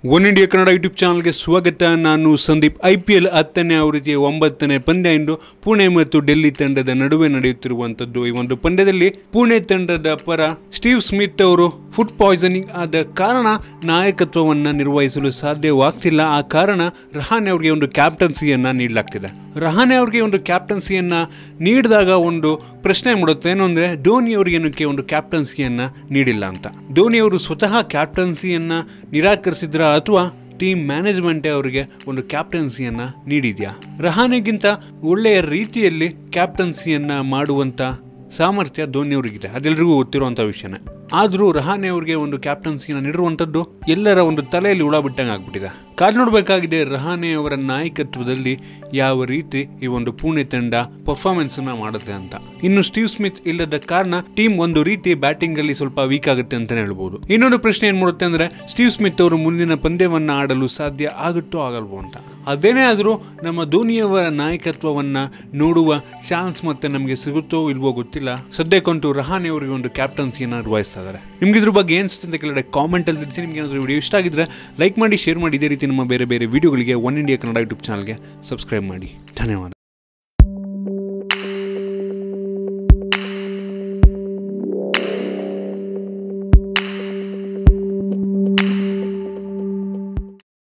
one India Kannada YouTube ಚಾನಲ್ಗೆ ಸ್ವಾಗತ ನಾನು ಸಂದೀಪ್ ಐ ಪಿ ಎಲ್ ಹತ್ತನೇ ಆವೃತ್ತಿಯ ಒಂಬತ್ತನೇ ಪಂದ್ಯ ಇಂದು ಪುಣೆ ಮತ್ತು ಡೆಲ್ಲಿ ತಂಡದ ನಡುವೆ ನಡೆಯುತ್ತಿರುವಂಥದ್ದು ಈ ಒಂದು ಪಂದ್ಯದಲ್ಲಿ ಪುಣೆ ತಂಡದ ಪರ ಸ್ಟೀವ್ ಸ್ಮಿತ್ ಅವರು ಫುಡ್ ಪಾಯ್ಸನಿಂಗ್ ಆದ ಕಾರಣ ನಾಯಕತ್ವವನ್ನು ನಿರ್ವಹಿಸಲು ಸಾಧ್ಯವಾಗ್ತಿಲ್ಲ ಆ ಕಾರಣ ರಹಾನೆ ಅವರಿಗೆ ಒಂದು ಕ್ಯಾಪ್ಟನ್ಸಿಯನ್ನು ನೀಡಲಾಗ್ತಿದೆ ರಹಾನೆ ಅವರಿಗೆ ಒಂದು ಕ್ಯಾಪ್ಟನ್ಸಿಯನ್ನು ನೀಡಿದಾಗ ಒಂದು ಪ್ರಶ್ನೆ ಮೂಡುತ್ತೆ ಏನು ಅಂದರೆ ಧೋನಿ ಅವರಿಗೆ ಏನಕ್ಕೆ ಒಂದು ಕ್ಯಾಪ್ಟನ್ಸಿಯನ್ನು ನೀಡಿಲ್ಲ ಅಂತ ಧೋನಿ ಅವರು ಸ್ವತಃ ಕ್ಯಾಪ್ಟನ್ಸಿಯನ್ನು ನಿರಾಕರಿಸಿದ್ರ ಅಥವಾ ಟೀಮ್ ಮ್ಯಾನೇಜ್ಮೆಂಟೇ ಅವರಿಗೆ ಒಂದು ಕ್ಯಾಪ್ಟನ್ಸಿಯನ್ನು ನೀಡಿದ್ಯಾ ರಹಾನೆಗಿಂತ ಒಳ್ಳೆಯ ರೀತಿಯಲ್ಲಿ ಕ್ಯಾಪ್ಟನ್ಸಿಯನ್ನು ಮಾಡುವಂಥ ಸಾಮರ್ಥ್ಯ ಧೋನಿ ಅವರಿಗಿದೆ ಅದೆಲ್ಲರಿಗೂ ಗೊತ್ತಿರುವಂಥ ವಿಷಯನೇ ಆದರೂ ರಹಾನೆ ಅವರಿಗೆ ಒಂದು ಕ್ಯಾಪ್ಟನ್ಸಿನ ನೀಡಿರುವಂಥದ್ದು ಎಲ್ಲರ ಒಂದು ತಲೆಯಲ್ಲಿ ಹುಳ ಬಿಟ್ಟಂಗೆ ಆಗ್ಬಿಟ್ಟಿದೆ ಕಾದು ನೋಡಬೇಕಾಗಿದೆ ರಹಾನೆ ಅವರ ನಾಯಕತ್ವದಲ್ಲಿ ಯಾವ ರೀತಿ ಈ ಒಂದು ಪುಣೆ ತಂಡ ಪರ್ಫಾರ್ಮೆನ್ಸ್ ಅನ್ನ ಮಾಡುತ್ತೆ ಅಂತ ಇನ್ನು ಸ್ಟೀವ್ ಸ್ಮಿತ್ ಇಲ್ಲದ ಕಾರಣ ಟೀಮ್ ಒಂದು ರೀತಿ ಬ್ಯಾಟಿಂಗ್ ಅಲ್ಲಿ ಸ್ವಲ್ಪ ವೀಕ್ ಆಗುತ್ತೆ ಅಂತಾನೆ ಹೇಳ್ಬೋದು ಇನ್ನೊಂದು ಪ್ರಶ್ನೆ ಏನ್ ಮಾಡುತ್ತೆ ಅಂದ್ರೆ ಸ್ಟೀವ್ ಸ್ಮಿತ್ ಅವರು ಮುಂದಿನ ಪಂದ್ಯವನ್ನ ಆಡಲು ಸಾಧ್ಯ ಆಗುತ್ತೋ ಆಗಲ್ವೋ ಅಂತ ಅದೇನೇ ಆದರೂ ನಮ್ಮ ಧೋನಿಯವರ ನಾಯಕತ್ವವನ್ನ ನೋಡುವ ಚಾನ್ಸ್ ಮತ್ತೆ ನಮಗೆ ಸಿಗುತ್ತೋ ಇಲ್ವೋ ಗೊತ್ತಿಲ್ಲ ಸದ್ಯಕ್ಕಂತೂ ರಹಾನೆ ಅವರಿಗೆ ಒಂದು ಕ್ಯಾಪ್ಟನ್ಸಿಯನ್ನು ನಿರ್ವಹಿಸ್ತಾ ಇದ್ದಾರೆ ನಿಮ್ಗೆ ಇದ್ರ ಬಗ್ಗೆ ಏನು ಅಂತ ಕೆಳಗಡೆ ಕಾಮೆಂಟ್ ಅಲ್ಲಿ ತಿಳಿಸಿ ನಿಮ್ಗೆ ಏನಾದರೂ ವಿಡಿಯೋ ಇಷ್ಟ ಆಗಿದ್ರೆ ಲೈಕ್ ಮಾಡಿ ಶೇರ್ ಮಾಡಿ ಇದೇ ರೀತಿ ನಮ್ಮ ಬೇರೆ ಬೇರೆ ವಿಡಿಯೋಗಳಿಗೆ ಒನ್ ಇಂಡಿಯಾ ಕನ್ನಡ ಯೂಟ್ಯೂಬ್ ಚಾನಲ್ಗೆ ಸಬ್ಸ್ಕ್ರೈಬ್ ಮಾಡಿ ಧನ್ಯವಾದ